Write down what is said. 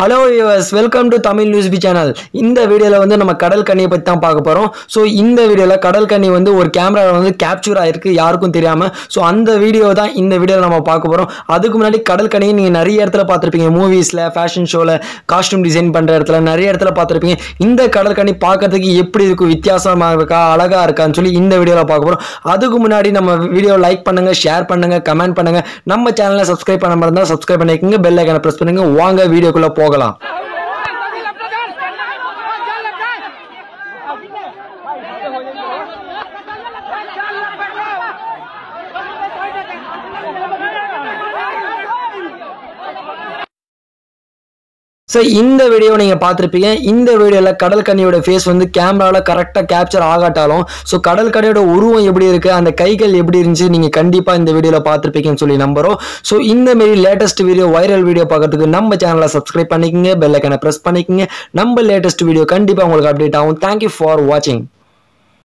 hello US welcome to Tamil news B channel இந்த வீடியோவில் வந்து நம்ம கடல் கண்ணியை பற்றி தான் பார்க்க போகிறோம் ஸோ இந்த வீடியோவில் கடல் கண்ணி வந்து ஒரு கேமராவில் வந்து கேப்சர் ஆயிருக்கு யாருக்கும் தெரியாமல் ஸோ அந்த வீடியோ தான் இந்த வீடியோவில் நம்ம பார்க்க போகிறோம் அதுக்கு முன்னாடி கடல் கண்ணியை நீங்கள் நிறைய இடத்துல பார்த்துருப்பீங்க மூவிஸில் ஃபேஷன் ஷோவில் காஸ்டியூம் டிசைன் பண்ணுற இடத்துல நிறைய இடத்துல பார்த்துருப்பீங்க இந்த கடல் கண்ணி பார்க்கறதுக்கு எப்படி இருக்கும் வித்தியாசமாக இருக்கா அழகாக இருக்கான்னு சொல்லி இந்த வீடியோவில் பார்க்க போகிறோம் அதுக்கு முன்னாடி நம்ம வீடியோ லைக் பண்ணுங்கள் ஷேர் பண்ணுங்கள் கமெண்ட் பண்ணுங்கள் நம்ம சேனலை சப்ஸ்கிரைப் பண்ண மாதிரி இருந்தால் சப்ஸ்கிரைப் பண்ணிக்கோங்க பெல் ஐக்கனை ப்ரெஸ் பண்ணுங்க வாங்க வீடியோக்குள்ளே போகலாம் ஸோ இந்த வீடியோ நீங்கள் பார்த்துருப்பீங்க இந்த வீடியோவில் கடல் கண்ணியோட ஃபேஸ் வந்து கேமராவில் கரெக்டாக கேப்சர் ஆகாட்டாலும் ஸோ கடல் கண்ணியோட உருவம் எப்படி இருக்குது அந்த கைகள் எப்படி இருந்துச்சு நீங்கள் கண்டிப்பாக இந்த வீடியோவில் பார்த்துருப்பீங்கன்னு சொல்லி நம்புகிறோம் ஸோ இந்த மாரி லேட்டஸ்ட் வீடியோ வைரல் வீடியோ பார்க்கறதுக்கு நம்ம சேனலை சப்ஸ்கிரைப் பண்ணிக்கங்க பெல் ஐக்கனை ப்ரெஸ் பண்ணிக்கங்க நம்ம லேட்டஸ்ட் வீடியோ கண்டிப்பாக உங்களுக்கு அப்டேட் ஆகும் தேங்க்யூ ஃபார் வாட்சிங்